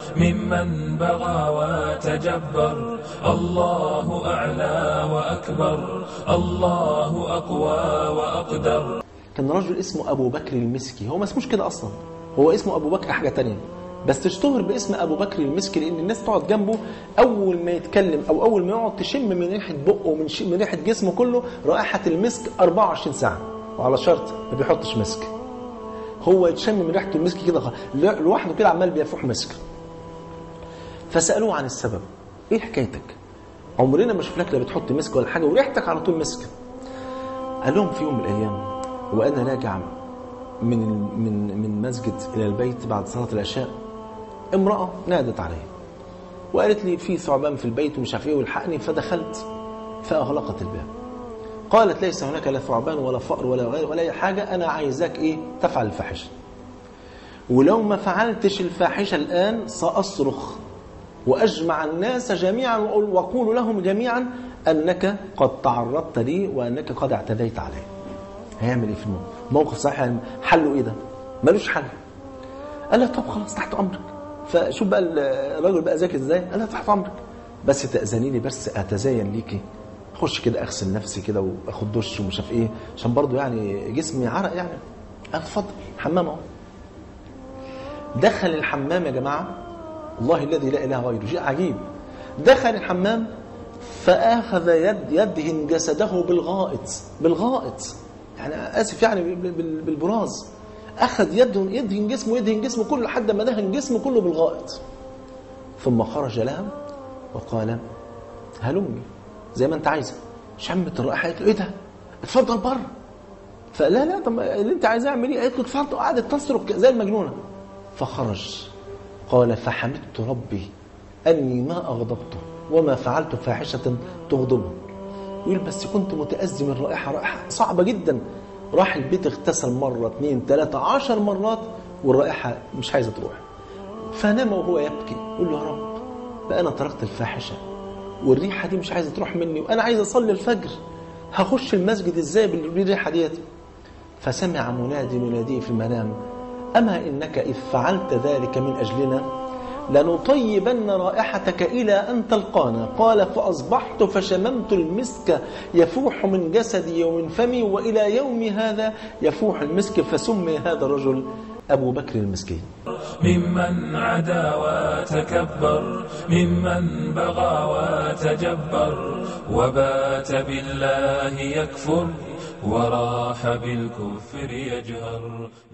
ممن بغى وتجبر الله أعلى وأكبر الله أقوى وأقدر كان رجل اسمه أبو بكر المسكي هو ما اسموش كده أصلا هو اسمه أبو بكر حاجة تانية بس تشتهر باسم أبو بكر المسكي لأن الناس تقعد جنبه أول ما يتكلم أو أول ما يقعد تشم من ريحة بقه ومن ش- من ريحة جسمه كله رائحة المسك 24 ساعة وعلى شرط ما بيحطش مسك هو يتشم من ريحته المسك كده خ- لوحده كده عمال بيفوح مسك فسألوه عن السبب ايه حكايتك عمرنا ما شفناك لا بتحط مسك ولا حاجة وريحتك على طول مسك قال لهم في يوم من الايام وانا راجع من من من مسجد الى البيت بعد صلاه العشاء امراه نادت علي وقالت لي في ثعبان في البيت ومش عارف ايه والحقني فدخلت فاغلقت الباب قالت ليس هناك لا ثعبان ولا فأر ولا غير ولا اي حاجه انا عايزاك ايه تفعل الفاحشه ولو ما فعلتش الفاحشه الان ساصرخ واجمع الناس جميعا وأقول- واقول لهم جميعا انك قد تعرضت لي وانك قد اعتديت علي هيعمل ايه في الموقف موقف صحيح يعني حله ايه ده ملوش حل قال لها طب خلاص تحت امرك فشوف بقى الراجل بقى ذكي ازاي قال لها تحت امرك بس تاذني لي بس اتزين ليكي اخش كده اغسل نفسي كده واخد دش ومش عارف ايه عشان برضو يعني جسمي عرق يعني قال اتفضل حمام اهو دخل الحمام يا جماعه الله الذي لا اله غيره شيء عجيب دخل الحمام فاخذ يد يدهن جسده بالغائط بالغائط يعني اسف يعني بال- بال- بالبراز اخذ يدهن يدهن جسمه يدهن جسمه كله لحد ما دهن جسمه كله بالغائط ثم خرج لها وقال هلمي زي ما انت عايزه شمت الرائحه قالت له ايه ده اتفضل بره فلا لا طب اللي انت عايزاه اعمل ايه قالت له اتفضل قعدت تصرخ زي المجنونه فخرج قال فحمدت ربي اني ما اغضبته وما فعلت فاحشه تغضبه يقول بس كنت متأذي من رائحة رائحة صعبة جدا راح البيت اغتسل مرة اثنين ثلاثة عشر مرات والرائحة مش عايزة تروح فنام وهو يبكي يقول له يا رب بقى أنا تركت الفاحشة والريحة دي مش عايزة تروح مني وأنا عايز أصلي الفجر هخش المسجد إزاي بالريحة ديت فسمع منادي يناديه في المنام أما إنك إذ فعلت ذلك من أجلنا لنطيبن رائحتك إلى أن تلقانا قال فأصبحت فشممت المسك يفوح من جسدي ومن فمي وإلى يوم هذا يفوح المسك فسمي هذا الرجل أبو بكر المسكين ممن عدا وتكبر ممن بغى وتجبر وبات بالله يكفر وراح بالكفر يجهر